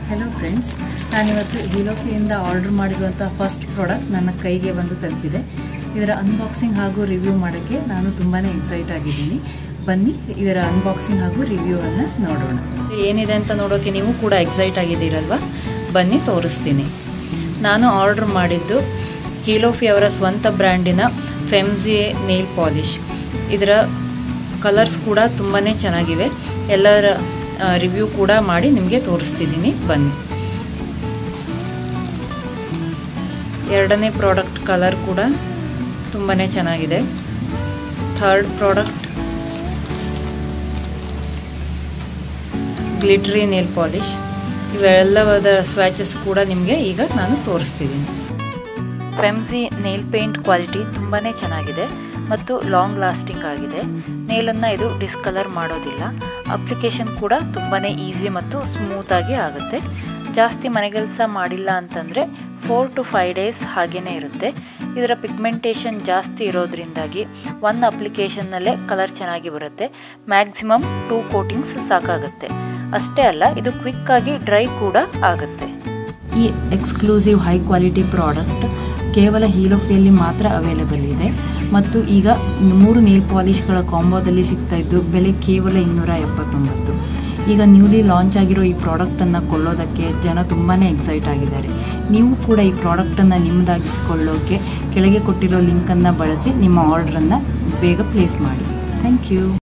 hello friends ನಾನಿವತ್ತು ಹಿಲೋಫಿಯಿಂದ order ಮಾಡಿರುವಂಥ ಫಸ್ಟ್ ಪ್ರಾಡಕ್ಟ್ ನನ್ನ ಕೈಗೆ ಬಂದು ತಲುಪಿದೆ ಇದರ ಅನ್ಬಾಕ್ಸಿಂಗ್ ಹಾಗೂ ರಿವ್ಯೂ ಮಾಡೋಕ್ಕೆ ನಾನು ತುಂಬಾ ಎಕ್ಸೈಟ್ ಆಗಿದ್ದೀನಿ ಬನ್ನಿ ಇದರ ಅನ್ಬಾಕ್ಸಿಂಗ್ ಹಾಗೂ ರಿವ್ಯೂವನ್ನು ನೋಡೋಣ ಏನಿದೆ ಅಂತ ನೋಡೋಕ್ಕೆ ನೀವು ಕೂಡ ಎಕ್ಸೈಟ್ ಆಗಿದ್ದೀರಲ್ವ ಬನ್ನಿ ತೋರಿಸ್ತೀನಿ ನಾನು ಆರ್ಡರ್ ಮಾಡಿದ್ದು ಹೀಲೋಫಿ ಅವರ ಸ್ವಂತ ಬ್ರ್ಯಾಂಡಿನ ಫೆಮ್ಜಿ ನೇಲ್ ಪಾಲಿಶ್ ಇದರ ಕಲರ್ಸ್ ಕೂಡ ತುಂಬಾ ಚೆನ್ನಾಗಿವೆ ಎಲ್ಲರ ರಿವ್ಯೂ ಕೂಡ ಮಾಡಿ ನಿಮಗೆ ತೋರಿಸ್ತಿದ್ದೀನಿ ಬನ್ನಿ ಎರಡನೇ ಪ್ರಾಡಕ್ಟ್ ಕಲರ್ ಕೂಡ ತುಂಬಾ ಚೆನ್ನಾಗಿದೆ third product glittery nail polish ಇವೆಲ್ಲವಾದ ಸ್ವ್ಯಾಚಸ್ ಕೂಡ ನಿಮಗೆ ಈಗ ನಾನು ತೋರಿಸ್ತಿದ್ದೀನಿ ಫೆಮ್ಸಿ ನೇಲ್ ಪೇಂಟ್ ಕ್ವಾಲಿಟಿ ತುಂಬಾ ಚೆನ್ನಾಗಿದೆ ಮತ್ತು ಲಾಂಗ್ ಲಾಸ್ಟಿಂಗ್ ಆಗಿದೆ ನೇಲನ್ನು ಇದು ಡಿಸ್ಕಲರ್ ಮಾಡೋದಿಲ್ಲ ಅಪ್ಲಿಕೇಶನ್ ಕೂಡ ತುಂಬಾ ಈಸಿ ಮತ್ತು ಸ್ಮೂತಾಗಿ ಆಗುತ್ತೆ ಜಾಸ್ತಿ ಮನೆಗೆಲಸ ಮಾಡಿಲ್ಲ ಅಂತಂದರೆ ಫೋರ್ ಟು ಫೈವ್ ಡೇಸ್ ಹಾಗೇ ಇರುತ್ತೆ ಇದರ ಪಿಗ್ಮೆಂಟೇಷನ್ ಜಾಸ್ತಿ ಇರೋದ್ರಿಂದಾಗಿ ಒಂದು ಅಪ್ಲಿಕೇಶನ್ನಲ್ಲೇ ಕಲರ್ ಚೆನ್ನಾಗಿ ಬರುತ್ತೆ ಮ್ಯಾಕ್ಸಿಮಮ್ ಟೂ ಕೋಟಿಂಗ್ಸ್ ಸಾಕಾಗುತ್ತೆ ಅಷ್ಟೇ ಅಲ್ಲ ಇದು ಕ್ವಿಕ್ಕಾಗಿ ಡ್ರೈ ಕೂಡ ಆಗುತ್ತೆ ಈ ಎಕ್ಸ್ಕ್ಲೂಸಿವ್ ಹೈ ಕ್ವಾಲಿಟಿ ಪ್ರಾಡಕ್ಟ್ ಕೇವಲ ಹೀಲೋಫಿಯಲ್ಲಿ ಮಾತ್ರ ಅವೈಲೇಬಲ್ ಇದೆ ಮತ್ತು ಈಗ ಮೂರು ನೇಲ್ ಪಾಲಿಷ್ಗಳ ಕಾಂಬೋದಲ್ಲಿ ಸಿಗ್ತಾ ಇದ್ದು ಬೆಲೆ ಕೇವಲ ಇನ್ನೂರ ಎಪ್ಪತ್ತೊಂಬತ್ತು ಈಗ ನ್ಯೂಲಿ ಲಾಂಚ್ ಆಗಿರೋ ಈ ಪ್ರಾಡಕ್ಟನ್ನು ಕೊಳ್ಳೋದಕ್ಕೆ ಜನ ತುಂಬಾ ಎಕ್ಸೈಟ್ ಆಗಿದ್ದಾರೆ ನೀವು ಕೂಡ ಈ ಪ್ರಾಡಕ್ಟನ್ನು ನಿಮ್ಮದಾಗಿಸಿಕೊಳ್ಳೋಕೆ ಕೆಳಗೆ ಕೊಟ್ಟಿರೋ ಲಿಂಕನ್ನು ಬಳಸಿ ನಿಮ್ಮ ಆರ್ಡ್ರನ್ನು ಬೇಗ ಪ್ಲೇಸ್ ಮಾಡಿ ಥ್ಯಾಂಕ್ ಯು